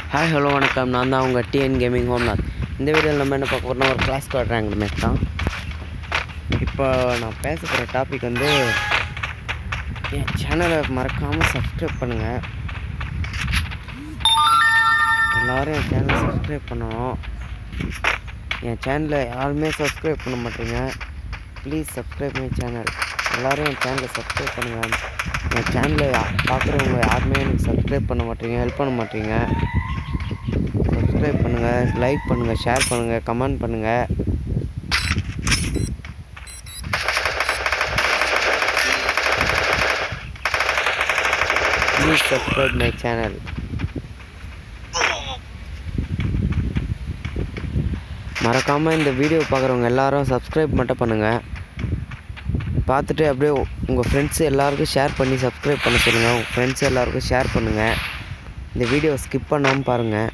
hi hello வணக்கம் நான் தான் உங்கள் டிஎன் கேமிங் ஹோம்நாத் இந்த வீடியோவில் நம்ம என்ன பார்க்க போகிறோம்னா ஒரு கிளாஸ் கார்ட் ரேங்க் மேட்ச் தான் இப்போ நான் பேச போகிற டாபிக் வந்து என் சேனலை மறக்காமல் சப்ஸ்கிரைப் பண்ணுங்கள் எல்லோரும் என் சேனலை சப்ஸ்கிரைப் பண்ணணும் என் சேனலை யாருமே சப்ஸ்கிரைப் பண்ண மாட்டீங்க ப்ளீஸ் சப்ஸ்கிரைப் மை சேனல் எல்லோரும் என் சேனலை சப்ஸ்கிரைப் பண்ணுங்கள் என் சேனலை பார்க்குறவங்க யாருமே எனக்கு சப்ஸ்கிரைப் பண்ண மாட்டீங்க ஹெல்ப் பண்ண மாட்டீங்க சப்ஸ்கிரைப் பண்ணுங்கள் லைக் பண்ணுங்கள் ஷேர் பண்ணுங்கள் கமெண்ட் பண்ணுங்கள் ப்ளீஸ் சப்ஸ்கிரைப் மை சேனல் மறக்காமல் இந்த வீடியோ பார்க்குறவங்க எல்லாரும் சப்ஸ்கிரைப் மட்டும் பண்ணுங்கள் பார்த்துட்டு அப்படியே உங்கள் ஃப்ரெண்ட்ஸ் எல்லாருக்கும் ஷேர் பண்ணி சப்ஸ்கிரைப் பண்ண சொல்லுங்கள் உங்கள் ஃப்ரெண்ட்ஸ் எல்லாருக்கும் ஷேர் பண்ணுங்கள் இந்த வீடியோ ஸ்கிப் பண்ணாமல் பாருங்கள்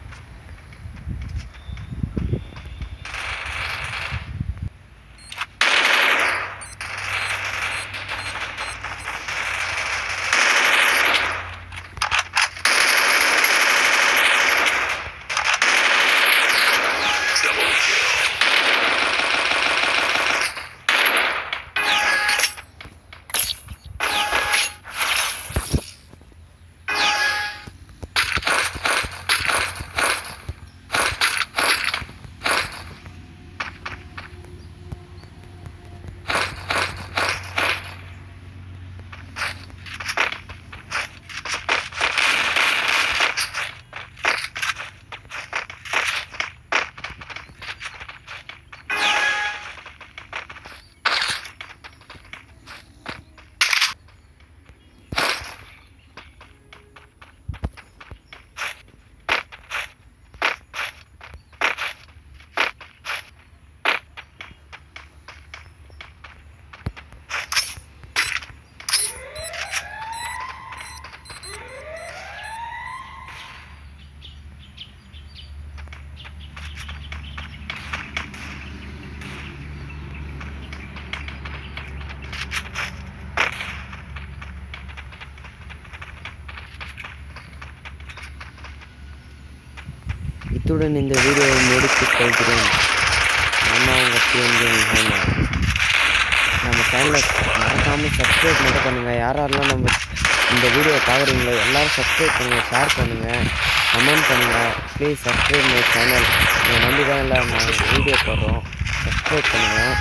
இத்துடன் இந்த வீடியோவை முடித்துக் கொள்கிறேன் நான் தான் உங்கள் டிஎன்கே ஹோம்நாத் நம்ம சேனலை மறக்காமல் சப்ஸ்கிரைப் மட்டும் பண்ணுங்கள் யார் யாரெல்லாம் நம்ம இந்த வீடியோ பார்க்குறீங்களோ எல்லோரும் சப்ஸ்கிரைப் பண்ணுங்கள் ஷேர் பண்ணுங்கள் கமெண்ட் பண்ணுங்கள் ப்ளீஸ் சப்ஸ்கிரைப் மை சேனல் இதை நம்பி தான் எல்லாம் நாங்கள் வீடியோ போடுறோம் சப்ஸ்கிரைப் பண்ணுங்கள்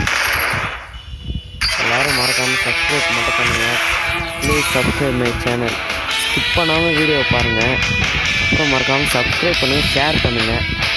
எல்லோரும் மறக்காமல் சப்ஸ்கிரைப் மட்டும் பண்ணுங்கள் please subscribe my channel skip பண்ணாமல் வீடியோ பாருங்கள் அப்புறம் மறக்காமல் சப்ஸ்கிரைப் பண்ணுங்கள் ஷேர் பண்ணுங்கள்